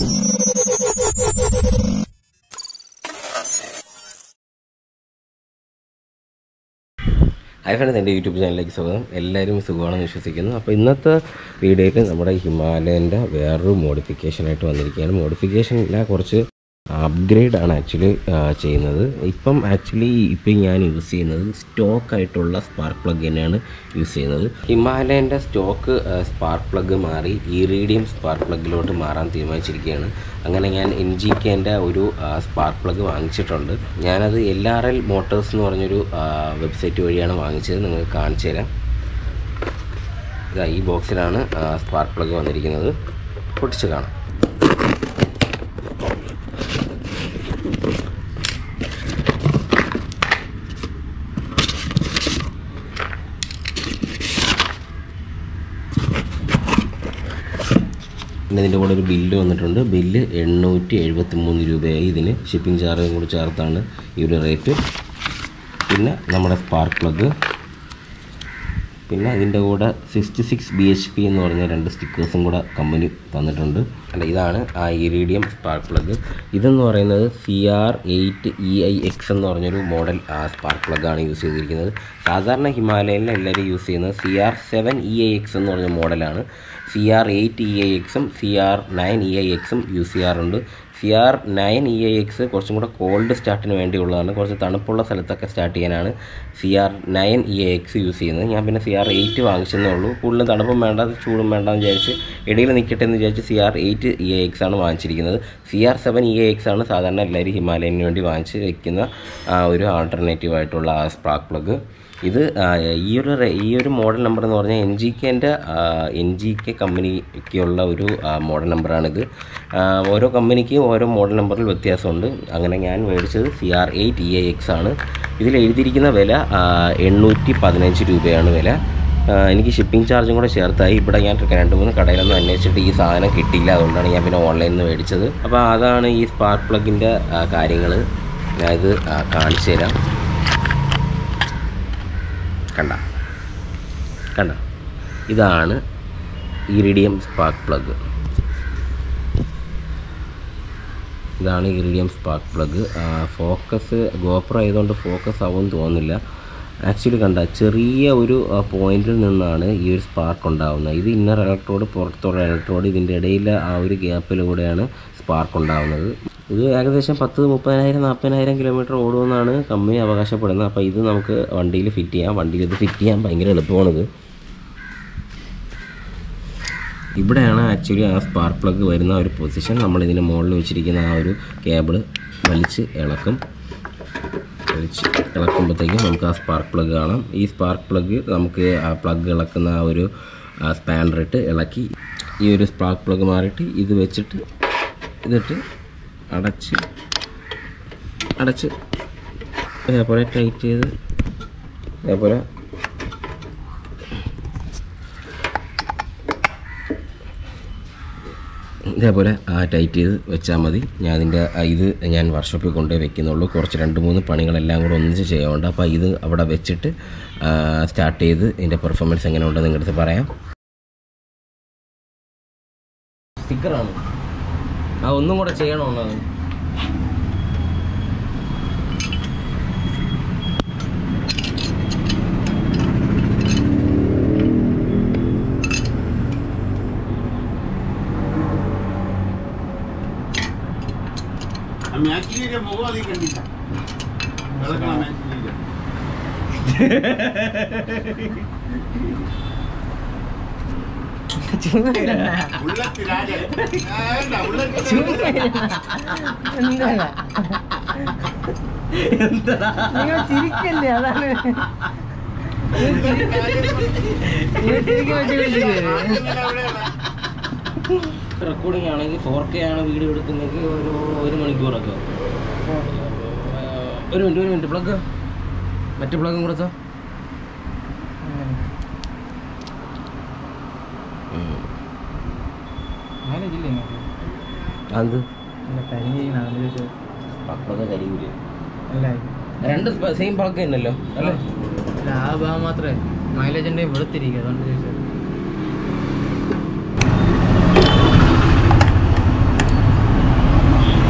hi friends എൻ്റെ YouTube ചാനലിലേക്ക് സ്വാഗതം എല്ലാവരും സുഖമാണെന്ന് വിശ്വസിക്കുന്നു അപ്പോൾ ഇന്നത്തെ വീഡിയോയിൽ നമ്മുടെ ഹിമാലയൻ്റെ വേറൊരു മോഡിഫിക്കേഷനായിട്ട് വന്നിരിക്കുകയാണ് മോഡിഫിക്കേഷൻ ഇല്ല കുറച്ച് അപ്ഗ്രേഡ് ആണ് ആക്ച്വലി ചെയ്യുന്നത് ഇപ്പം ആക്ച്വലി ഇപ്പം ഞാൻ യൂസ് ചെയ്യുന്നത് സ്റ്റോക്ക് ആയിട്ടുള്ള സ്പാർക്ക് പ്ലഗ് തന്നെയാണ് യൂസ് ചെയ്യുന്നത് ഹിമാലയൻ്റെ സ്റ്റോക്ക് സ്പാർക്ക് പ്ലഗ് മാറി ഇറീഡിയം സ്പാർക്ക് പ്ലഗിലോട്ട് മാറാൻ തീരുമാനിച്ചിരിക്കുകയാണ് അങ്ങനെ ഞാൻ എൻ ജി കെൻ്റെ ഒരു സ്പാർക്ക് പ്ലഗ് വാങ്ങിച്ചിട്ടുണ്ട് ഞാനത് എൽ ആർ എൽ മോട്ടോഴ്സ് എന്ന് പറഞ്ഞൊരു വെബ്സൈറ്റ് വഴിയാണ് വാങ്ങിച്ചത് നിങ്ങൾക്ക് കാണിച്ചു തരാം ഇതാ ഈ ബോക്സിലാണ് സ്പാർക്ക് പ്ലഗ് വന്നിരിക്കുന്നത് പൊട്ടിച്ച് കാണാം പിന്നെ ഇതിൻ്റെ കൂടെ ഒരു ബില്ല് വന്നിട്ടുണ്ട് ബില്ല് എണ്ണൂറ്റി എഴുപത്തി മൂന്ന് രൂപയായി ഇതിന് ഷിപ്പിംഗ് ചാർജും കൂടി ചേർത്താണ് ഈ ഒരു റേറ്റ് പിന്നെ നമ്മുടെ സ്പാർക്ക് പ്ലഗ് പിന്നെ ഇതിൻ്റെ കൂടെ sixty six B H P എന്ന് പറഞ്ഞ രണ്ട് സ്റ്റിക്കേഴ്സും കൂടെ കമ്പനി തന്നിട്ടുണ്ട് അല്ല ഇതാണ് ആ ഇറീഡിയം സ്പാർക്ക് പ്ലഗ് ഇതെന്ന് പറയുന്നത് C R eight E I X എന്ന് പറഞ്ഞൊരു മോഡൽ സ്പാർക്ക് പ്ലഗാണ് യൂസ് ചെയ്തിരിക്കുന്നത് സാധാരണ ഹിമാലയനിൽ എല്ലാവരും യൂസ് ചെയ്യുന്നത് C R seven E I X എന്ന് പറഞ്ഞ മോഡലാണ് C R eight E I എക്സും C R nine E I എക്സും യൂസ് ചെയ്യാറുണ്ട് C R nine E I X കുറച്ചും കൂടെ കോൾഡ് സ്റ്റാർട്ടിന് വേണ്ടിയുള്ളതാണ് കുറച്ച് തണുപ്പുള്ള സ്ഥലത്തൊക്കെ സ്റ്റാർട്ട് ചെയ്യാനാണ് C R nine E I X use ചെയ്യുന്നത് ഞാൻ പിന്നെ സി ആർ എയ്റ്റ് വാങ്ങിച്ചെന്നേ ഉള്ളൂ കൂടുതലും തണുപ്പും വേണ്ട ചൂടും വേണ്ട എന്ന് വിചാരിച്ച് ഇടയിൽ നിൽക്കട്ടെ എന്ന് വിചാരിച്ച് C R eight E I X ആണ് വാങ്ങിച്ചിരിക്കുന്നത് C R seven E I X ആണ് സാധാരണ എല്ലാവരും ഹിമാലയന് വേണ്ടി വാങ്ങിച്ച് വെക്കുന്ന ആ, ഒരു ആൾട്ടർനേറ്റീവ് ആയിട്ടുള്ള ആ സ്പാർക്ക് പ്ലഗ് ഇത് ആ, ഈ ഒരു റേ- ഈ ഒരു മോഡൽ നമ്പർ എന്ന് പറഞ്ഞാൽ എൻ ജി കെൻ്റെ എൻ ജി കെ കമ്പനിക്കുള്ള ഒരു ആ, മോഡൽ നമ്പറാണിത് ആ, ഓരോ കമ്പനിക്കും ഓരോ മോഡൽ നമ്പറിൽ വ്യത്യാസമുണ്ട് അങ്ങനെ ഞാൻ മേടിച്ചത് C R eight E I X ആണ് ഇതിൽ എഴുതിയിരിക്കുന്ന വില ആ, എണ്ണൂറ്റി പതിനഞ്ച് രൂപയാണ് വില ആ, എനിക്ക് ഷിപ്പിംഗ് ചാർജും കൂടെ ചേർത്തായി ഇവിടെ ഞാൻ രണ്ട് മൂന്ന് കടയിലൊന്നും അന്വേഷിച്ചിട്ട് ഈ സാധനം കിട്ടിയില്ല അതുകൊണ്ടാണ് ഞാൻ പിന്നെ ഓൺലൈനിൽ നിന്ന് മേടിച്ചത് അപ്പോൾ അതാണ് ഈ സ്പാർക്ക് പ്ലഗിൻ്റെ കാര്യങ്ങൾ ഞാനിത് ആ, കാണിച്ചു തരാം കണ്ട കണ്ട ഇതാണ് ഇറിഡിയം സ്പാർക്ക് പ്ലഗ് ഇതാണ് iridium spark plug focus GoPro ആയതുകൊണ്ട് ഫോക്കസ് ആവുമെന്ന് തോന്നുന്നില്ല ആക്ച്വലി കണ്ട ചെറിയ ഒരു പോയിന്റിൽ നിന്നാണ് ഈ ഒരു സ്പാർക്ക് ഉണ്ടാകുന്നത് ഇത് ഇന്നർ ഇലക്ട്രോഡ് പുറത്തുള്ള ഇലക്ട്രോഡ് ഇതിൻ്റെ ഇടയിലെ ആ ഒരു ഗ്യാപ്പിലൂടെയാണ് സ്പാർക്ക് ഉണ്ടാകുന്നത് ഇത് ഏകദേശം പത്ത് മുപ്പതിനായിരം നാൽപ്പതിനായിരം കിലോമീറ്റർ ഓടുമെന്നാണ് കമ്പനി അവകാശപ്പെടുന്നത് അപ്പോൾ ഇത് നമുക്ക് വണ്ടിയിൽ ഫിറ്റ് ചെയ്യാം വണ്ടിയിൽ ഇത് ഫിറ്റ് ചെയ്യാൻ ഭയങ്കര എളുപ്പമാണിത് ഇവിടെയാണ് ആക്ച്വലി ആ സ്പാർക്ക് പ്ലഗ് വരുന്ന ഒരു പൊസിഷൻ നമ്മൾ ഇതിന് മുകളിൽ വെച്ചിരിക്കുന്ന ആ ഒരു കേബിൾ വലിച്ച് ഇളക്കും വലിച്ച് ഇളക്കുമ്പോഴത്തേക്കും നമുക്ക് ആ സ്പാർക്ക് പ്ലഗ് കാണാം ഈ സ്പാർക്ക് പ്ലഗ് നമുക്ക് ആ പ്ലഗ് ഇളക്കുന്ന ആ ഒരു സ്പാനറിട്ട് ഇളക്കി ഈ ഒരു സ്പാർക്ക് പ്ലഗ് മാറിയിട്ട് ഇത് വെച്ചിട്ട് ഇതിട്ട് അടച്ച് അടച്ച് അതേപോലെ ടൈറ്റ് ചെയ്ത് അതേപോലെ ഇതേപോലെ ആ ടൈറ്റ് ചെയ്ത് വെച്ചാൽ മതി ഞാൻ അതിൻ്റെ ഇത് ഞാൻ വർക്ക്ഷോപ്പിൽ കൊണ്ടുപോയി വെക്കുന്നുള്ളൂ കുറച്ച് രണ്ട് മൂന്ന് പണികളെല്ലാം കൂടെ ഒന്നിച്ച് ചെയ്യാനുണ്ട് അപ്പോൾ ഇത് അവിടെ വെച്ചിട്ട് സ്റ്റാർട്ട് ചെയ്ത് ഇതിൻ്റെ പെർഫോമൻസ് എങ്ങനെ ഉണ്ടെന്ന് നിങ്ങളുടെ അടുത്ത് പറയാം സ്റ്റിക്കറാണ് ആ ഒന്നും കൂടെ ചെയ്യണോ അത് മാച്ചിലിന്റെ മുഖം അധികം കണ്ടില്ല വിളക്കണ മാച്ചിലിന്റെ ഉള്ളത്തിരാജ വേണ്ട ഉള്ളത്തിരാജ നിങ്ങൾ ചിരിക്കല്ലേ അതാണ് നിങ്ങൾ ചിരിക്കാൻ റെക്കോർഡിംഗ് ആണെങ്കിൽ ഫോർ കെ ആണ് വീഡിയോ എടുക്കുന്നെങ്കിൽ ഒരു ഒരു മണിക്കൂറൊക്കെ ഒരു മിനിറ്റ് ഒരു മിനിറ്റ് പ്ലഗ് മറ്റു പ്ലഗും കൊടുത്തോ അത് പ്ലഗ് കരിയൂലേ രണ്ട് സെയിം പ്ലഗ് തന്നെയല്ലോ അല്ലേ ലാഭം മാത്രമേ മൈലേജ് ഉണ്ടെങ്കിൽ വെളുത്തിരിക്കുക അതുകൊണ്ട് ചോദിച്ചത്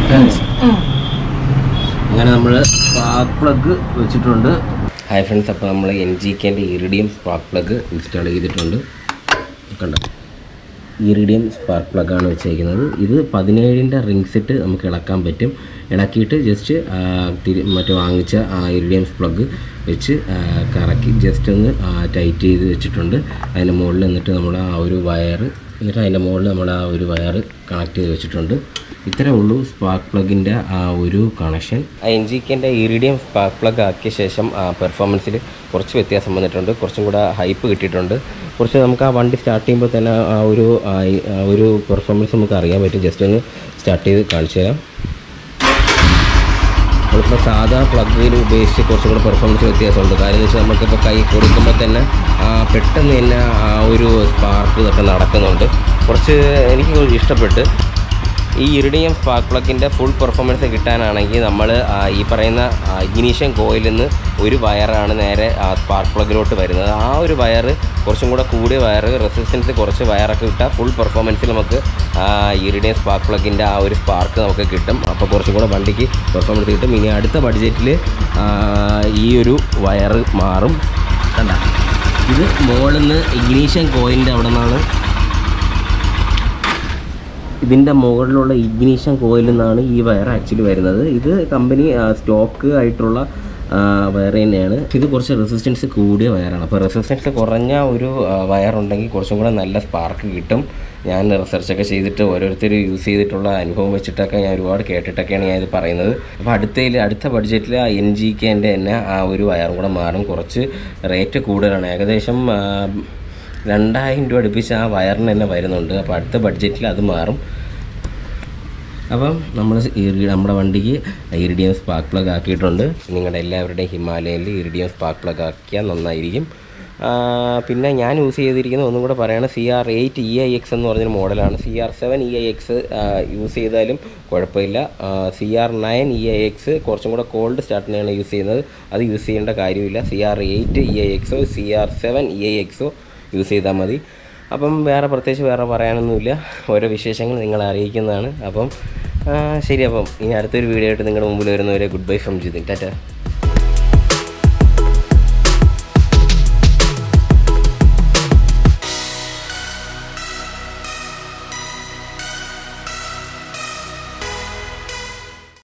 അങ്ങനെ നമ്മൾ സ്പാർക്ക് പ്ലഗ് വെച്ചിട്ടുണ്ട് ഹായ് ഫ്രണ്ട്സ് അപ്പോൾ നമ്മൾ എൻ ജി കെൻ്റെ ഇറിഡിയം സ്പാർക്ക് പ്ലഗ് ഇൻസ്റ്റാൾ ചെയ്തിട്ടുണ്ട് കണ്ടോ ഇറിഡിയം സ്പാർക്ക് പ്ലഗാണ് വെച്ചേക്കുന്നത് ഇത് പതിനേഴിൻ്റെ റിംഗ് സെറ്റ് നമുക്ക് ഇളക്കാൻ പറ്റും ഇളക്കിയിട്ട് ജസ്റ്റ് തിരി മറ്റേ വാങ്ങിച്ച ആ ഇറിഡിയം പ്ലഗ് വെച്ച് ആ, കറക്കി ജസ്റ്റ് ഒന്ന് ടൈറ്റ് ചെയ്ത് വെച്ചിട്ടുണ്ട് അതിൻ്റെ മുകളിൽ എന്നിട്ട് നമ്മൾ ആ ഒരു വയറ് എന്നിട്ട് അതിൻ്റെ മുകളിൽ നമ്മൾ ആ ഒരു വയറ് കണക്ട് ചെയ്ത് വെച്ചിട്ടുണ്ട് ഇത്രേ ഉള്ളൂ സ്പാർക്ക് പ്ലഗിൻ്റെ ആ ഒരു കണക്ഷൻ എൻ ജി കെൻ്റെ ഇറിഡിയം സ്പാർക്ക് പ്ലഗ് ആക്കിയ ശേഷം പെർഫോമൻസിൽ കുറച്ച് വ്യത്യാസം വന്നിട്ടുണ്ട് കുറച്ചും കൂടെ ഹൈപ്പ് കിട്ടിയിട്ടുണ്ട് കുറച്ച് നമുക്ക് ആ വണ്ടി സ്റ്റാർട്ട് ചെയ്യുമ്പോൾ തന്നെ ആ ഒരു ആ ഈ- ആ ഒരു പെർഫോമൻസ് നമുക്ക് അറിയാൻ പറ്റും ജസ്റ്റ് ഒന്ന് സ്റ്റാർട്ട് ചെയ്ത് കാണിച്ചു തരാം നമ്മളിപ്പോൾ സാധാ പ്ലഗിൽ ഉപയോഗിച്ച് കുറച്ചും കൂടെ പെർഫോമൻസ് വ്യത്യാസമുണ്ട് കാര്യം എന്ന് വെച്ചാൽ നമുക്കിപ്പോൾ കൈ കൊടുക്കുമ്പോൾ തന്നെ ആ, പെട്ടെന്ന് തന്നെ ആ ഒരു സ്പാർക്ക് ഇതൊക്കെ നടക്കുന്നുണ്ട് കുറച്ച് എനിക്ക് ഇഷ്ടപ്പെട്ട് ഈ ഇറിഡിയം സ്പാർക്ക് പ്ലഗിൻ്റെ ഫുൾ പെർഫോമൻസ് കിട്ടാനാണെങ്കിൽ നമ്മൾ ഈ പറയുന്ന ഇഗ്നീഷ്യൻ കോയിലിൽ നിന്ന് ഒരു വയറാണ് നേരെ സ്പാർക്ക് പ്ലഗിലോട്ട് വരുന്നത് ആ ഒരു വയറ് കുറച്ചും കൂടെ കൂടിയ വയറ് റെസിസ്റ്റൻസ് കുറച്ച് വയറൊക്കെ ഇട്ടാൽ ഫുൾ പെർഫോമൻസിൽ നമുക്ക് ഇറിഡിയം സ്പാർക്ക് പ്ലഗിൻ്റെ ആ ഒരു സ്പാർക്ക് നമുക്ക് കിട്ടും അപ്പോൾ കുറച്ചും കൂടെ വണ്ടിക്ക് പെർഫോമൻസ് കിട്ടും ഇനി അടുത്ത ബഡ്ജറ്റിൽ ഈ ഒരു വയറ് മാറും കണ്ട ഇത് മുകളിൽ നിന്ന് ഇഗ്നീഷ്യൻ കോയിലിൻ്റെ അവിടെ നിന്നാണ് ഇതിൻ്റെ മുകളിലുള്ള ഇഗ്നീഷൻ കോയിൽ നിന്നാണ് ഈ വയർ ആക്ച്വലി വരുന്നത് ഇത് കമ്പനി സ്റ്റോക്ക് ആയിട്ടുള്ള ആ, വയർ തന്നെയാണ് ഇത് കുറച്ച് റെസിസ്റ്റൻസ് കൂടിയ വയറാണ് അപ്പോൾ റെസിസ്റ്റൻസ് കുറഞ്ഞ ഒരു ആ, വയറുണ്ടെങ്കിൽ കുറച്ചും കൂടെ നല്ല സ്പാർക്ക് കിട്ടും ഞാൻ റിസർച്ചൊക്കെ ചെയ്തിട്ട് ഓരോരുത്തർ യൂസ് ചെയ്തിട്ടുള്ള അനുഭവം വെച്ചിട്ടൊക്കെ ഞാൻ ഒരുപാട് കേട്ടിട്ടൊക്കെയാണ് ഞാൻ ഇത് പറയുന്നത് അപ്പോൾ അടുത്തതിൽ അടുത്ത ബഡ്ജറ്റിൽ ആ എൻ ജി കെൻ്റെ തന്നെ ആ ഒരു വയറും കൂടെ മാറും കുറച്ച് റേറ്റ് കൂടുതലാണ് ഏകദേശം ആ, രണ്ടായിരം രൂപ അടുപ്പിച്ച് ആ വയറിന് തന്നെ വരുന്നുണ്ട് അപ്പോൾ അടുത്ത ബഡ്ജറ്റിൽ അത് മാറും അപ്പം നമ്മൾ നമ്മുടെ വണ്ടിക്ക് ഇറിഡിയം സ്പാർക്ക് പ്ലഗ് ആക്കിയിട്ടുണ്ട് നിങ്ങളുടെ എല്ലാവരുടെയും ഹിമാലയയിൽ ഇറിഡിയം സ്പാർക്ക് പ്ലഗ് ആക്കിയാൽ നന്നായിരിക്കും ആ, പിന്നെ ഞാൻ യൂസ് ചെയ്തിരിക്കുന്ന ഒന്നും കൂടെ പറയുകയാണ് C R eight E I X എന്ന് പറഞ്ഞൊരു മോഡലാണ് C R seven E I X use ചെയ്താലും കുഴപ്പമില്ല C R nine E I X കുറച്ചും കൂടെ കോൾഡ് സ്റ്റാർട്ടിനെയാണ് യൂസ് ചെയ്യുന്നത് അത് യൂസ് ചെയ്യേണ്ട കാര്യമില്ല C R eight E I എക്സോ C R seven E I എക്സോ യൂസ് ചെയ്താൽ മതി അപ്പം വേറെ പ്രത്യേകിച്ച് വേറെ പറയാനൊന്നുമില്ല ഓരോ വിശേഷങ്ങൾ നിങ്ങളെ അറിയിക്കുന്നതാണ് അപ്പം ആ, ശരി അപ്പം ഇനി അടുത്തൊരു വീഡിയോ ആയിട്ട് നിങ്ങളുടെ മുമ്പിൽ വരുന്നവരെ good bye from Jithin Tata